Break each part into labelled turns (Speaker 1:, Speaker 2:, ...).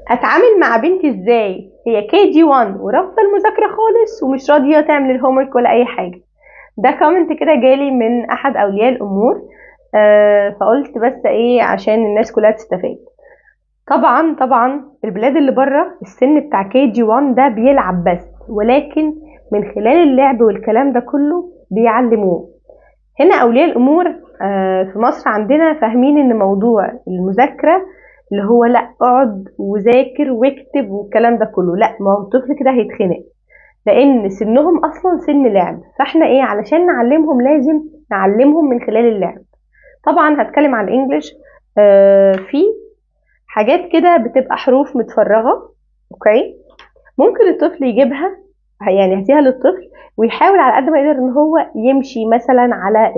Speaker 1: اتعامل مع بنتي ازاي هي كي جي 1 ورافضه المذاكره خالص ومش راضيه تعمل الهوم ورك ولا اي حاجه ده كومنت كده جالي من احد اولياء الامور آه فقلت بس ايه عشان الناس كلها تستفاد طبعا طبعا البلاد اللي بره السن بتاع كي جي 1 ده بيلعب بس ولكن من خلال اللعب والكلام ده كله بيعلموه هنا اولياء الامور آه في مصر عندنا فاهمين ان موضوع المذاكره اللي هو لا اقعد وذاكر واكتب والكلام ده كله لا ما هو الطفل كده هيتخنق لان سنهم اصلا سن لعب فاحنا ايه علشان نعلمهم لازم نعلمهم من خلال اللعب طبعا هتكلم عن الانجليش آه في حاجات كده بتبقى حروف متفرغه اوكي ممكن الطفل يجيبها يعني هديها للطفل ويحاول على قد ما يقدر ان هو يمشي مثلا على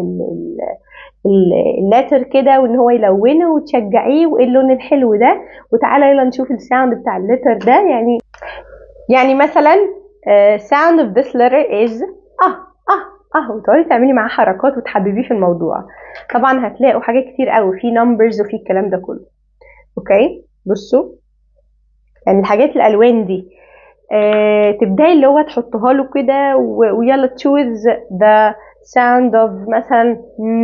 Speaker 1: اللاتر كده وان هو يلونه وتشجعيه وايه اللون الحلو ده وتعالى يلا نشوف الساوند بتاع اللتر ده يعني يعني مثلا uh, sound of this letter is اه اه اه وتقعدي تعملي معاه حركات وتحببيه في الموضوع طبعا هتلاقوا حاجات كتير قوي في نمبرز وفي الكلام ده كله اوكي بصوا يعني الحاجات الالوان دي آه تبداي اللي هو تحطها له كده ويلا تشوز ذا sound of مثلا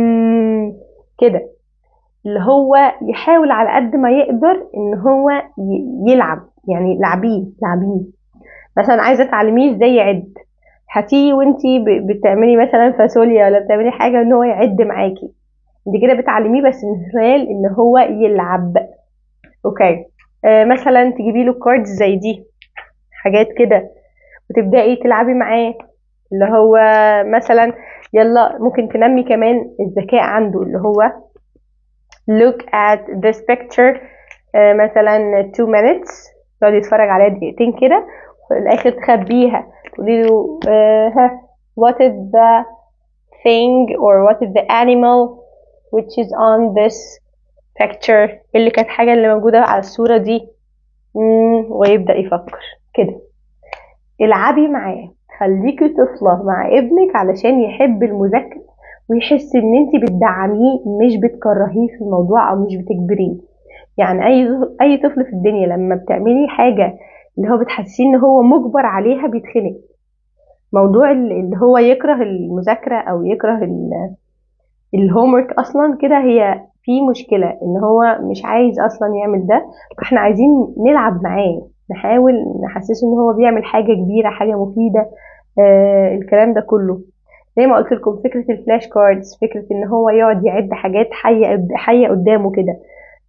Speaker 1: كده اللي هو يحاول على قد ما يقدر ان هو يلعب يعني لعبيه لعبيه مثلا عايزه تعلميه ازاي يعد هاتيه وانتي بتعملي مثلا فاصوليا ولا بتعملي حاجه ان هو يعد معاكي انت كده بتعلميه بس من خلال ان هو يلعب اوكي آه مثلا تجيبي له كاردز زي دي حاجات كده وتبداي تلعبي معاه اللي هو مثلا يلا ممكن تنمي كمان الذكاء عنده اللي هو look at this picture آه مثلا 2 minutes يقعد يتفرج عليها دقيقتين كده وفي الاخر تخبيها تقولي له uh, what is the thing or what is the animal which is on this picture اللي كانت حاجة اللي موجودة على الصورة دي مم ويبدأ يفكر كده العبي معاه خليكي طفلة مع ابنك علشان يحب المذاكرة ويحس ان انت بتدعميه مش بتكرهيه في الموضوع او مش بتجبريه يعني اي اي طفل في الدنيا لما بتعملي حاجة اللي هو بتحسيه ان هو مجبر عليها بيتخنق موضوع اللي هو يكره المذاكرة او يكره الهوم ورك اصلا كده هي في مشكلة ان هو مش عايز اصلا يعمل ده فاحنا عايزين نلعب معاه نحاول نحسسه ان هو بيعمل حاجة كبيرة حاجة مفيدة آه الكلام ده كله زي ما قلت لكم فكرة الفلاش كاردز فكرة ان هو يقعد يعد حاجات حية حية قدامه كده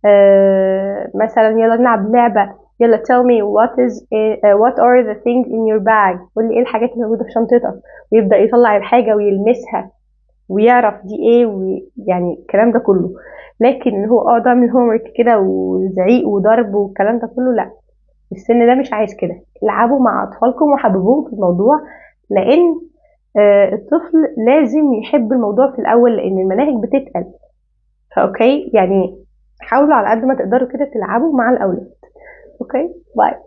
Speaker 1: آه مثلا يلا نلعب لعبة يلا tell me what is uh, what are the things in your bag قول لي ايه الحاجات اللي موجودة في شنطتك ويبدأ يطلع الحاجة ويلمسها ويعرف دي ايه ويعني الكلام ده كله لكن ان هو اقعد اعمل هوم ورك كده وزعيق وضرب والكلام ده كله لا السن ده مش عايز كده العبوا مع اطفالكم وحببوهم في الموضوع لان آه الطفل لازم يحب الموضوع في الاول لان المناهج بتتقل فاوكي يعني حاولوا على قد ما تقدروا كده تلعبوا مع الاولاد اوكي باي